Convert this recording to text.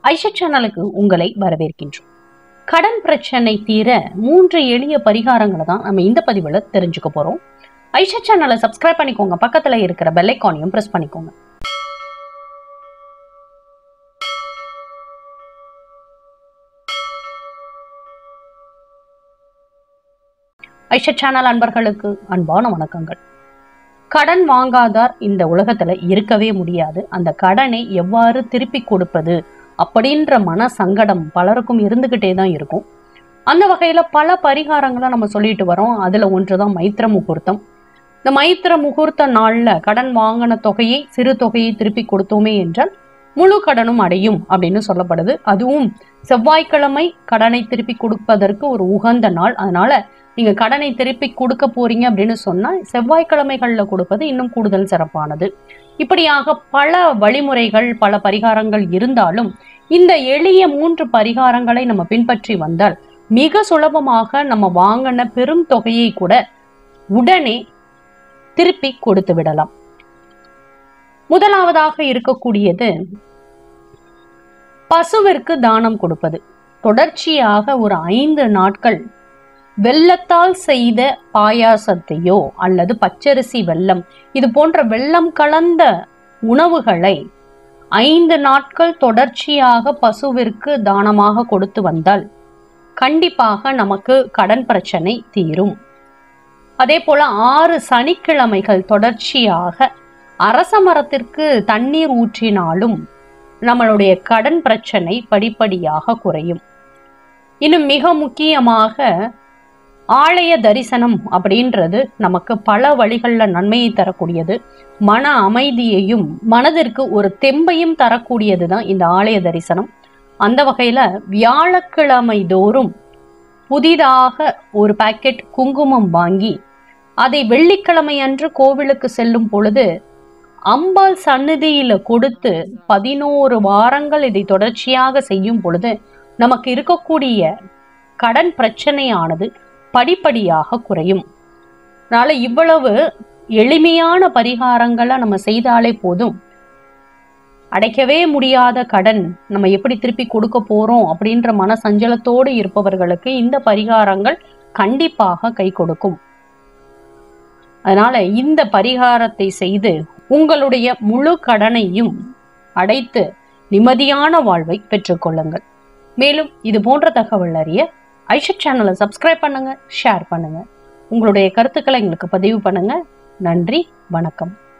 ஐஷா சேனலுக்கு உங்களை வரவேற்கின்றோம் கடன் பிரச்சனை தீர மூன்று எளிய பரிகாரங்களை தான் நம்ம இந்த பதிவுல தெரிஞ்சுக்க போறோம் ஐஷா சேனலை சப்ஸ்கிரைப் பண்ணிக்கோங்க பக்கத்துல இருக்கிற பெல் ஐக்கானையும் பிரஸ் பண்ணிக்கோங்க ஐஷா சேனல் அன்பர்களுக்கு அன்பான வணக்கங்கள் கடன் வாங்காதார் இந்த உலகத்துல இருக்கவே முடியாது அந்த கடனை எவ்வாறு திருப்பி கொடுப்பது அப்படின்ற மன சங்கடம் பலருக்கும் இருந்துகிட்டே தான் இருக்கும் அந்த வகையில பல பரிகாரங்களை நம்ம சொல்லிட்டு வரோம் அதுல ஒன்றுதான் மைத்திர முகூர்த்தம் இந்த மைத்திர முகூர்த்த நாள்ல கடன் வாங்கின தொகையை சிறு தொகையை திருப்பி கொடுத்தோமே என்றால் முழு கடனும் அடையும் அப்படின்னு சொல்லப்படுது அதுவும் செவ்வாய்க்கிழமை கடனை திருப்பி கொடுப்பதற்கு ஒரு உகந்த நாள் அதனால நீங்க கடனை திருப்பி கொடுக்க போறீங்க அப்படின்னு சொன்னா செவ்வாய்க்கிழமைகள்ல கொடுப்பது இன்னும் கூடுதல் சிறப்பானது இப்படியாக பல வழிமுறைகள் பல பரிகாரங்கள் இருந்தாலும் இந்த எளிய மூன்று பரிகாரங்களை நம்ம பின்பற்றி வந்தால் மிக சுலபமாக நம்ம வாங்கின பெரும் தொகையை கூட உடனே திருப்பி கொடுத்து விடலாம் முதலாவதாக இருக்கக்கூடியது பசுவிற்கு தானம் கொடுப்பது தொடர்ச்சியாக ஒரு ஐந்து நாட்கள் வெள்ளத்தால் செய்த பாயாசத்தையோ அல்லது பச்சரிசி வெல்லம் இது போன்ற வெல்லம் கலந்த உணவுகளை ஐந்து நாட்கள் தொடர்ச்சியாக பசுவிற்கு தானமாக கொடுத்து வந்தால் கண்டிப்பாக நமக்கு கடன் பிரச்சனை தீரும் அதே போல ஆறு சனிக்கிழமைகள் தொடர்ச்சியாக அரச மரத்திற்கு தண்ணீர் ஊற்றினாலும் நம்மளுடைய கடன் பிரச்சனை படிப்படியாக குறையும் இன்னும் மிக முக்கியமாக ஆலய தரிசனம் அப்படின்றது நமக்கு பல வழிகளில் நன்மையை தரக்கூடியது மன அமைதியையும் மனதிற்கு ஒரு தெம்பையும் தரக்கூடியது தான் இந்த ஆலய தரிசனம் அந்த வகையில வியாழக்கிழமை தோறும் புதிதாக ஒரு பாக்கெட் குங்குமம் வாங்கி அதை வெள்ளிக்கிழமை அன்று கோவிலுக்கு செல்லும் பொழுது அம்பாள் சந்நிதியில கொடுத்து பதினோரு வாரங்கள் இதை தொடர்ச்சியாக செய்யும் பொழுது நமக்கு இருக்கக்கூடிய கடன் பிரச்சனையானது படிப்படியாக குறையும் அதனால இவ்வளவு எளிமையான பரிகாரங்களை நம்ம செய்தாலே போதும் அடைக்கவே முடியாத கடன் நம்ம எப்படி திருப்பி கொடுக்க போறோம் அப்படின்ற மன சஞ்சலத்தோடு இருப்பவர்களுக்கு இந்த பரிகாரங்கள் கண்டிப்பாக கை கொடுக்கும் அதனால இந்த பரிகாரத்தை செய்து உங்களுடைய முழு கடனையும் அடைத்து நிம்மதியான வாழ்வை பெற்றுக்கொள்ளுங்கள் மேலும் இது போன்ற தகவல் அறிய ஐஷத் சேனலை சப்ஸ்கிரைப் பண்ணுங்க ஷேர் பண்ணுங்க உங்களுடைய கருத்துக்களை எங்களுக்கு பதிவு பண்ணுங்க நன்றி வணக்கம்